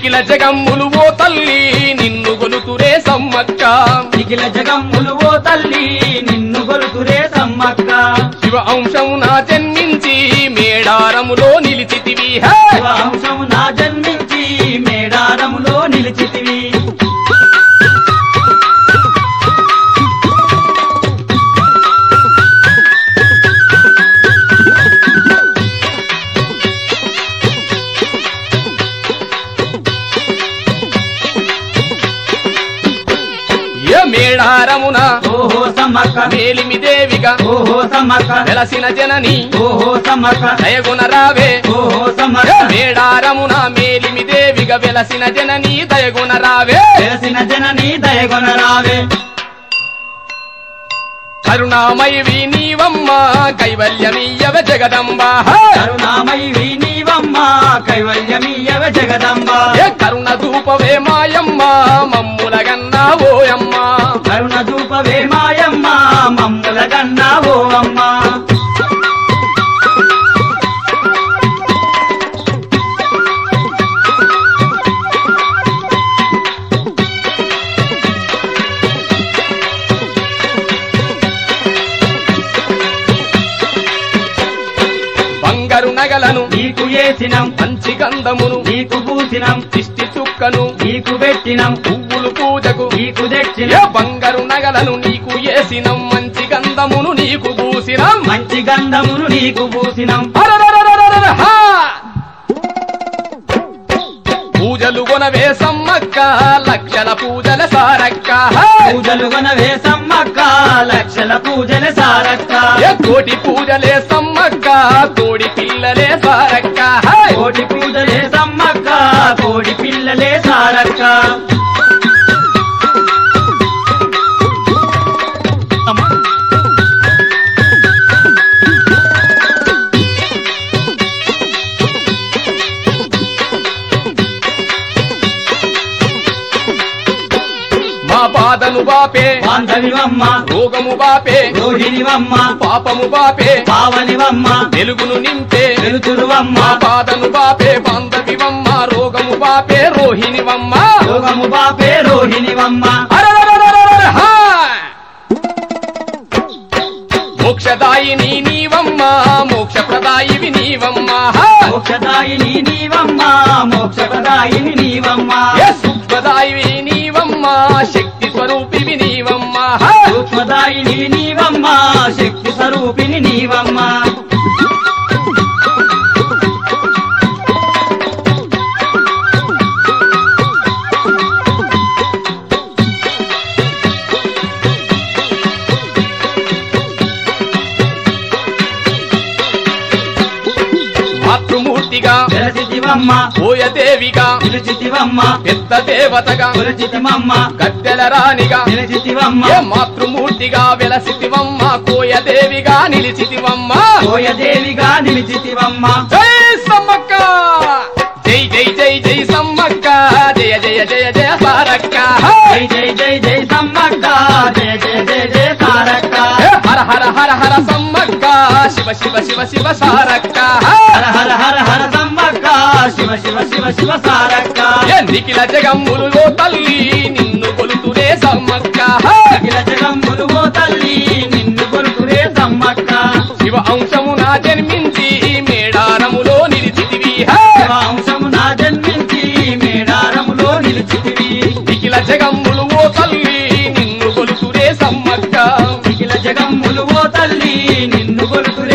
నిఖిల జగమ్ములు ఓ తల్లి నిన్ను గొలుతురే సమ్మక్క నిఖిల జగమ్ములు ఓ తల్లి నిన్ను గొలుతురే సమ్మక్క శివ అంశము నా జన్మించి మేడారములో నిలిచితివి హే! వంశము నా జన్మించి మేడారములో నిలిచితివి ఏ మేడారమున ఓహో సమ్మక్క మేలిమి దేవిగా ఓహో సమ్మక్క వెలసిన జనని ఓహో సమ్మక్క దయగుణ రావే ఓహో ఏ సమ్మక్క మేడారమున మేలిమి దేవిగా వెలసిన జనని దయగుణ రావే తెలిసిన జనని దయగొన రావే కరుణామయి నీవమ్మ కైవల్యమీయవ జగదంబ హే! కరుణామయి నీవమ్మ కైవల్యమీయవ జగదంబ ఏ కరుణ ధూపవే మాయమ్మ మమ్ముల గన్నా ఓయమ్మ కరుణ దూపవే మాయమ్మ మమ్ముల గన్నా ఓ అమ్మ బంగారు నగలను నీకు ఏసినం మంచి గంధమును నీకు పూసినం దిష్టి చుక్కను నీకు పెట్టినం పువ్వులు పూజకు నీకు ఏ తెచ్చినం బంగారు నగలను నీకు ఏసినం మంచి గంధమును నీకు పూసినం మంచి గంధమును నీకు పూసినం అరరరరరరర, హా! పూజలు కొనవే సమ్మక్క లక్షల పూజల సారక్క హా! పూజలు గొనవే సమ్మక్క లక్షల పూజల సారక్క ఏ కోటి పూజలే సమ్మక్క కోడి పిల్లలే సారక్క హా! కోటి పూజలే సమ్మక్క కోడి పిల్లలే సారక్క మా బాధను బాపే బాంధవివమ్మ రోగము బాపే రోహిణివమ్మ పాపము బాపే పావనివమ్మ వెలుగును నింపే వెలుతురువమ్మ మా బాధను బాపే బాంధవివమ్మ రోగము బాపే రోహిణివమ్మ యోగము బాపే రోహిణివమ్మ అరరరరరరర, హా! మోక్షదాయిని నీవమ్మ మోక్షప్రదాయివి నీవమ్మ హా! మోక్షదాయిని నీవమ్మ మోక్షదాయిని నీవమ్మ ఏ సూక్ష్మదాయివి నీవమ్మ శక్తి స్వరూపివి నీవమ్మ హా! సూక్ష్మదాయిని నీవమ్మ శక్తి స్వరూపిణి నీవమ్మ మాతృమూర్తిగా వెలసితివమ్మ ఓయదేవిగా నిలిచితివమ్మ పెద్ద దేవతగా కొలచితివమ్మ గద్దెల రాణిగా నిలిచితివమ్మ ఏ మాతృమూర్తిగా వెలసితివమ్మ కోయదేవిగా నిలిచితివమ్మ కోయదేవిగా నిలిచితివమ్మ జై సమ్మక్క జై జై జై జై సమ్మక్క జయ జయ జయ జయ సారక్క జై జై జై జై సమ్మక్క జయ జయ జయ జయ సారక్క ఏ హర హర హర హర సమ్మక్క శివ శివ శివ శివ సారక్క హర హర హర హర సమ్మక్క శివ శివ శివ శివ సారక్క ఏ నిఖిల జగమ్ములు ఓ తల్లి నిన్ను కొలుతురే సమ్మక్క అఖిల జగమ్ములు ఓ తల్లి నిన్ను కొలుకురే సమ్మక్క శివ అంశము నా జన్మించి మేడారములో నిలిచితివి హే! వంశము నా జన్మించి మేడారములో నిలిచితివి నిఖిల జగమ్ములు ఓ తల్లి నిన్ను కొలుతురే సమ్మక్క అఖిల జగమ్ములు ఓ తల్లి నిన్ను కొలుకురే